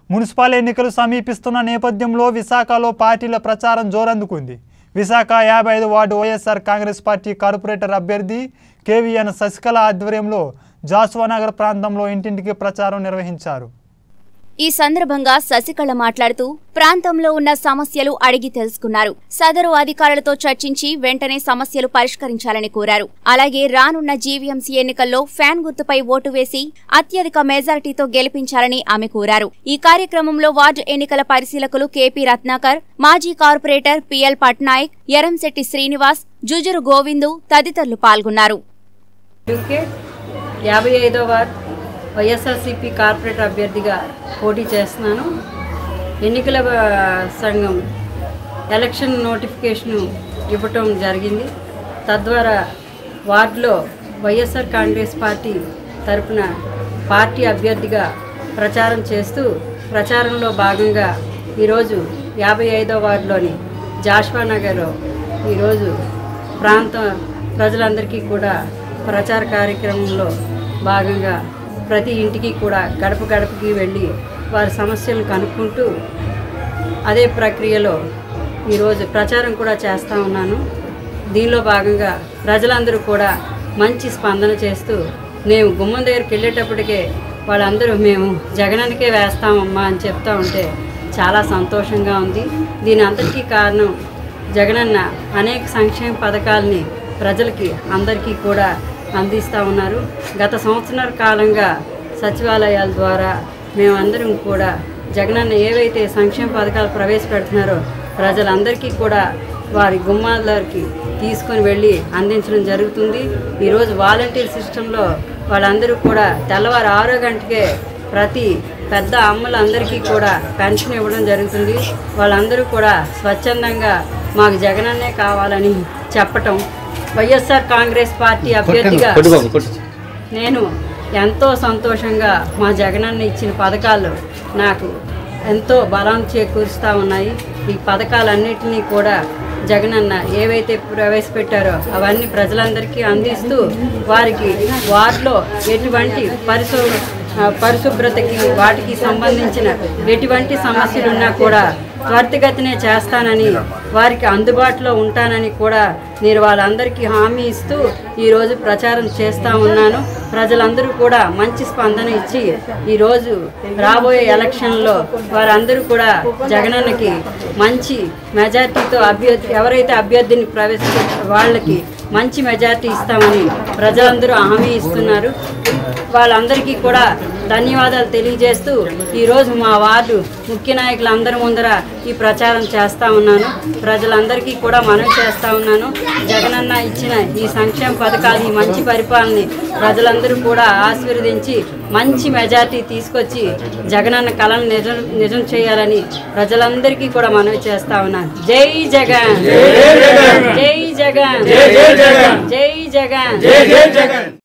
municipal ఎన్నికలు సమీపిస్తున్న నేపథ్యంలో విశాఖలో పార్టీల ప్రచారం జోరందుకుంది విశాఖ యాభై ఐదు ward YSR Congress party corporator అభ్యర్థి కేవీఎన్ శశికళ ఆధ్వర్యంలో జాస్వానగర్ ప్రాంతంలో ఇంటింటికి ప్రచారం నిర్వహించారు ఈ సందర్భంగా శశికళ మాట్లాడుతూ ప్రాంతంలో ఉన్న సమస్యలు అడిగి తెలుసుకున్నారు సదరు అధికారులతో చర్చించి వెంటనే సమస్యలు పరిష్కరించాలని కోరారు అలాగే రానున్న జీవీఎంసీ ఎన్నికల్లో ఫ్యాన్ గుర్తుపై ఓటు వేసి అత్యధిక మెజారిటీతో గెలిపించాలని ఆమె కోరారు ఈ కార్యక్రమంలో వార్డు ఎన్నికల పరిశీలకులు కేపీ రత్నాకర్ మాజీ కార్పొరేటర్ పిఎల్ పట్నాయక్ ఎరంశెట్టి శ్రీనివాస్ జుజురు గోవిందు తదితరులు పాల్గొన్నారు యూకే యాభై ఐదో వార్డ్ వైఎస్ఆర్సీపీ కార్పొరేటర్ అభ్యర్థిగా పోటీ చేస్తున్నాను ఎన్నికల ఆ, సంఘం ఎలక్షన్ నోటిఫికేషను ఇవ్వటం జరిగింది తద్వారా వార్డులో వైఎస్ఆర్ కాంగ్రెస్ పార్టీ తరపున పార్టీ అభ్యర్థిగా ప్రచారం చేస్తూ ప్రచారంలో భాగంగా ఈరోజు యాభై ఐదో వార్డులోని జాష్వా నగర్లో ఈరోజు ప్రాంత ప్రజలందరికీ కూడా ప్రచార కార్యక్రమంలో భాగంగా ప్రతి ఇంటికి కూడా గడప గడపకి వెళ్ళి వారి సమస్యలను కనుక్కుంటూ అదే ప్రక్రియలో ఈరోజు ప్రచారం కూడా చేస్తూ ఉన్నాను దీనిలో భాగంగా ప్రజలందరూ కూడా మంచి స్పందన చేస్తూ మేము గుమ్మం దగ్గరికి వెళ్ళేటప్పటికే వాళ్ళందరూ మేము జగనన్నకే వేస్తామమ్మా అని చెప్తా ఉంటే చాలా సంతోషంగా ఉంది దీని అంతటికీ కారణం జగనన్న అనేక సంక్షేమ పథకాలని ప్రజలకి అందరికీ కూడా అందిస్తూ ఉన్నారు గత సంవత్సరాల కాలంగా సచివాలయాల ద్వారా మేమందరం కూడా జగనన్న ఏవైతే సంక్షేమ పథకాలు ప్రవేశపెడుతున్నారో ప్రజలందరికీ కూడా వారి గుమ్మాలకి తీసుకొని వెళ్ళి అందించడం జరుగుతుంది ఈరోజు వాలంటీర్ సిస్టంలో వాళ్ళందరూ కూడా తెల్లవారు ఆరో గంటకే ప్రతి పెద్ద అమ్మలందరికీ కూడా పెన్షన్ ఇవ్వడం జరుగుతుంది వాళ్ళందరూ కూడా స్వచ్ఛందంగా మాకు జగనన్నే కావాలని చెప్పటం వైఎస్ఆర్ కాంగ్రెస్ పార్టీ అభ్యర్థిగా నేను ఎంతో సంతోషంగా మా జగనన్న ఇచ్చిన పథకాలు నాకు ఎంతో బలం చేకూరుస్తూ ఉన్నాయి ఈ పథకాలన్నిటినీ కూడా జగనన్న ఏవైతే ప్రవేశపెట్టారో అవన్నీ ప్రజలందరికీ అందిస్తూ వారికి వార్డులో ఎటువంటి పరిశు ఆ, పరిశుభ్రతకి వాటికి సంబంధించిన ఎటువంటి సమస్యలు ఉన్నా కూడా త్వరితగతినే చేస్తానని వారికి అందుబాటులో ఉంటానని కూడా నేను వాళ్ళందరికీ హామీ ఇస్తూ ఈరోజు ప్రచారం చేస్తూ ఉన్నాను ప్రజలందరూ కూడా మంచి స్పందన ఇచ్చి ఈరోజు రాబోయే ఎలక్షన్లో వారందరూ కూడా జగనన్నకి మంచి మెజార్టీతో అభ్యర్థి ఎవరైతే అభ్యర్థిని ప్రవేశ వాళ్ళకి మంచి మెజార్టీ ఇస్తామని ప్రజలందరూ హామీ ఇస్తున్నారు వాళ్ళందరికీ కూడా ధన్యవాదాలు తెలియజేస్తూ ఈరోజు మా వార్డు ముఖ్య నాయకులందరి ముందర ఈ ప్రచారం చేస్తూ ఉన్నాను ప్రజలందరికీ కూడా మనవి చేస్తూ ఉన్నాను జగనన్న ఇచ్చిన ఈ సంక్షేమ పథకాలు ఈ మంచి పరిపాలనని ప్రజలందరూ కూడా ఆశీర్వదించి మంచి మెజార్టీ తీసుకొచ్చి జగనన్న కళను నిజం నిజం చేయాలని ప్రజలందరికీ కూడా మనవి చేస్తా ఉన్నాను జై జగన్ జై జగన్ జై జగన్ జై జగన్